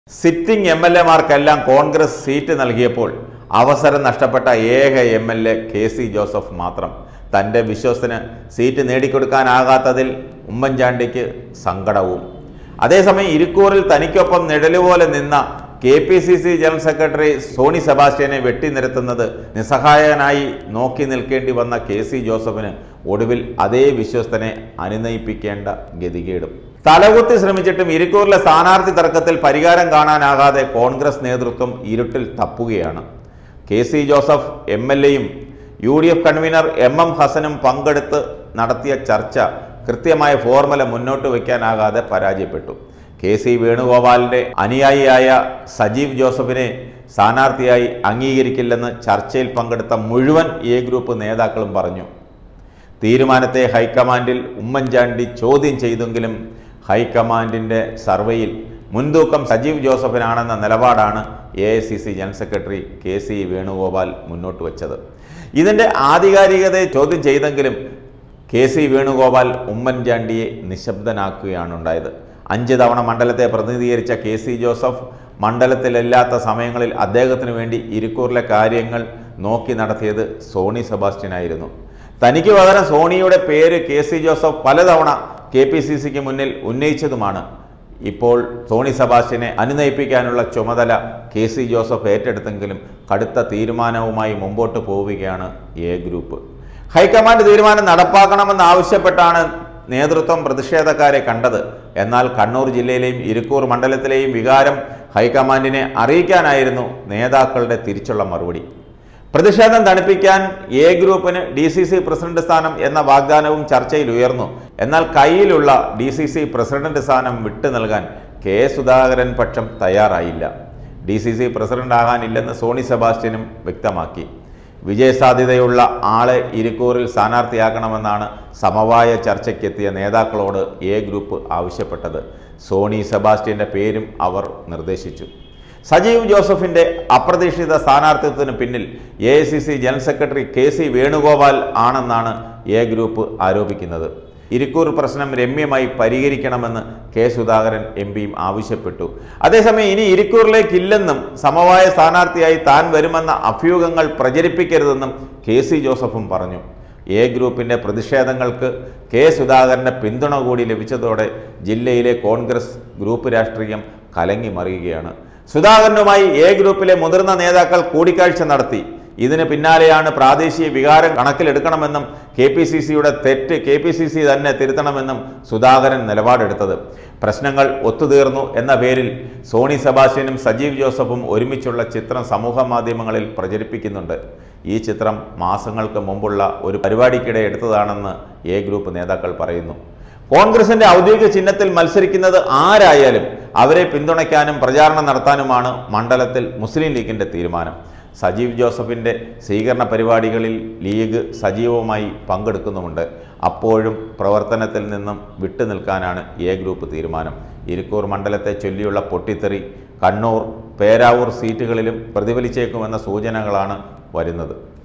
sitting M L എമാർക്കെല്ലാം Congress seat നൽകിയപ്പോൾ അവസരം നഷ്ടപ്പെട്ട ഏക M L A K C Joseph മാത്രം തൻ്റെ വിശ്വസ്തന് സീറ്റ് നേടിക്കൊടുക്കാനാകാത്തതിൽ ഉമ്മൻചാണ്ടിക്ക് സങ്കടവും അതേസമയം ഇരിക്കൂറിൽ തനിക്കൊപ്പം നിഴലുപോലെ നിന്ന K P C C general secretary Sony സെബാസ്റ്റ്യനെ വെട്ടിനിരത്തുന്നത് നിസ്സഹായനായി നോക്കി നിൽക്കേണ്ടി വന്ന കെ സി ജോസഫിന് ഒടുവിൽ അതേ വിശ്വസ്തനെ അനുനയിപ്പിക്കേണ്ട ഗതികേടും തലകുത്തി ശ്രമിച്ചിട്ടും ഇരിക്കൂറിലെ സ്ഥാനാർത്ഥി തർക്കത്തിൽ പരിഹാരം കാണാനാകാതെ കോൺഗ്രസ് നേതൃത്വം ഇരുട്ടിൽ തപ്പുകയാണ് K C Joseph M L എയും U D F convener M M ഹസനും പങ്കെടുത്ത് നടത്തിയ ചർച്ച കൃത്യമായ ഫോർമുല മുന്നോട്ട് വയ്ക്കാനാകാതെ പരാജയപ്പെട്ടു കെ സി വേണുഗോപാലിന്റെ അനുയായിയായ സജീവ് ജോസഫിനെ സ്ഥാനാർത്ഥിയായി അംഗീകരിക്കില്ലെന്ന് ചർച്ചയിൽ പങ്കെടുത്ത മുഴുവൻ എ ഗ്രൂപ്പ് നേതാക്കളും പറഞ്ഞു തീരുമാനത്തെ ഹൈക്കമാൻഡിൽ ഉമ്മൻചാണ്ടി ചോദ്യം ചെയ്തെങ്കിലും ഹൈക്കമാൻഡിൻ്റെ സർവേയിൽ മുൻതൂക്കം സജീവ് ജോസഫിനാണെന്ന നിലപാടാണ് A I C C general secretary K C Venugopal മുന്നോട്ട് വച്ചത് ഇതിൻ്റെ ആധികാരികതയെ ചോദ്യം ചെയ്തെങ്കിലും കെ സി വേണുഗോപാൽ ഉമ്മൻചാണ്ടിയെ നിശബ്ദനാക്കുകയാണ് ഉണ്ടായത് അഞ്ച് തവണ മണ്ഡലത്തെ പ്രതിനിധീകരിച്ച കെ സി ജോസഫ് മണ്ഡലത്തിലില്ലാത്ത സമയങ്ങളിൽ അദ്ദേഹത്തിന് വേണ്ടി ഇരിക്കൂറിലെ കാര്യങ്ങൾ നോക്കി നടത്തിയത് സോണി സെബാസ്റ്റ്യനായിരുന്നു തനിക്ക് പകരം സോണിയുടെ പേര് കെ സി ജോസഫ് പലതവണ കെ പി സി സിക്ക് മുന്നിൽ ഉന്നയിച്ചതുമാണ് ഇപ്പോൾ സോണി സെബാസ്റ്റ്യനെ അനുനയിപ്പിക്കാനുള്ള ചുമതല കെ സി ജോസഫ് ഏറ്റെടുത്തെങ്കിലും കടുത്ത തീരുമാനവുമായി മുമ്പോട്ട് പോവുകയാണ് എ ഗ്രൂപ്പ് ഹൈക്കമാൻഡ് തീരുമാനം നടപ്പാക്കണമെന്ന് ആവശ്യപ്പെട്ടാണ് നേതൃത്വം പ്രതിഷേധക്കാരെ കണ്ടത് എന്നാൽ കണ്ണൂർ ജില്ലയിലെയും ഇരിക്കൂർ മണ്ഡലത്തിലെയും വികാരം ഹൈക്കമാൻഡിനെ അറിയിക്കാനായിരുന്നു നേതാക്കളുടെ തിരിച്ചുള്ള മറുപടി പ്രതിഷേധം തണുപ്പിക്കാൻ എ ഗ്രൂപ്പിന് ഡി സി സി പ്രസിഡന്റ് സ്ഥാനം എന്ന വാഗ്ദാനവും ചർച്ചയിൽ ഉയർന്നു എന്നാൽ കയ്യിലുള്ള ഡി സി സി പ്രസിഡന്റ് സ്ഥാനം വിട്ടു നൽകാൻ കെ സുധാകരൻ പക്ഷം തയ്യാറായില്ല ഡി സി സി പ്രസിഡന്റ് ആകാനില്ലെന്ന് സോണി സെബാസ്റ്റ്യനും വ്യക്തമാക്കി വിജയസാധ്യതയുള്ള ആളെ ഇരിക്കൂറിൽ സ്ഥാനാർത്ഥിയാക്കണമെന്നാണ് സമവായ ചർച്ചയ്ക്കെത്തിയ നേതാക്കളോട് എ ഗ്രൂപ്പ് ആവശ്യപ്പെട്ടത് സോണി സെബാസ്റ്റ്യന്റെ പേരും അവർ നിർദ്ദേശിച്ചു സജീവ് ജോസഫിന്റെ അപ്രതീക്ഷിത സ്ഥാനാർത്ഥിത്വത്തിന് പിന്നിൽ A I C C general secretary K C Venugopal ആണെന്നാണ് എ ഗ്രൂപ്പ് ആരോപിക്കുന്നത് ഇരിക്കൂർ പ്രശ്നം രമ്യമായി പരിഹരിക്കണമെന്ന് കെ സുധാകരൻ എം പിയും ആവശ്യപ്പെട്ടു അതേസമയം ഇനി ഇരിക്കൂറിലേക്കില്ലെന്നും സമവായ സ്ഥാനാർത്ഥിയായി താൻ വരുമെന്ന അഭ്യൂഹങ്ങൾ പ്രചരിപ്പിക്കരുതെന്നും കെ സി ജോസഫും പറഞ്ഞു എ ഗ്രൂപ്പിന്റെ പ്രതിഷേധങ്ങൾക്ക് കെ സുധാകരന്റെ പിന്തുണ കൂടി ലഭിച്ചതോടെ ജില്ലയിലെ കോൺഗ്രസ് ഗ്രൂപ്പ് രാഷ്ട്രീയം കലങ്ങി മറിയുകയാണ് സുധാകരനുമായി എ ഗ്രൂപ്പിലെ മുതിർന്ന നേതാക്കൾ കൂടിക്കാഴ്ച നടത്തി ഇതിന് പിന്നാലെയാണ് പ്രാദേശിക വികാരം കണക്കിലെടുക്കണമെന്നും കെ പി സി സിയുടെ തെറ്റ് കെ പി സി സി തന്നെ തിരുത്തണമെന്നും സുധാകരൻ നിലപാടെടുത്തത് പ്രശ്നങ്ങൾ ഒത്തുതീർന്നു എന്ന പേരിൽ സോണി സെബാസ്റ്റ്യനും സജീവ് ജോസഫും ഒരുമിച്ചുള്ള ചിത്രം സമൂഹ മാധ്യമങ്ങളിൽ പ്രചരിപ്പിക്കുന്നുണ്ട് ഈ ചിത്രം മാസങ്ങൾക്ക് മുമ്പുള്ള ഒരു പരിപാടിക്കിടെ എടുത്തതാണെന്ന് എ ഗ്രൂപ്പ് നേതാക്കൾ പറയുന്നു കോൺഗ്രസിന്റെ ഔദ്യോഗിക ചിഹ്നത്തിൽ മത്സരിക്കുന്നത് ആരായാലും അവരെ പിന്തുണയ്ക്കാനും പ്രചാരണം നടത്താനുമാണ് മണ്ഡലത്തിൽ മുസ്ലിം ലീഗിന്റെ തീരുമാനം സജീവ് ജോസഫിന്റെ സ്വീകരണ പരിപാടികളിൽ ലീഗ് സജീവമായി പങ്കെടുക്കുന്നുമുണ്ട് അപ്പോഴും പ്രവർത്തനത്തിൽ നിന്നും വിട്ടുനിൽക്കാനാണ് എ ഗ്രൂപ്പ് തീരുമാനം ഇരിക്കൂർ മണ്ഡലത്തെ ചൊല്ലിയുള്ള പൊട്ടിത്തെറി കണ്ണൂർ പേരാവൂർ സീറ്റുകളിലും പ്രതിഫലിച്ചേക്കുമെന്ന സൂചനകളാണ് വരുന്നത്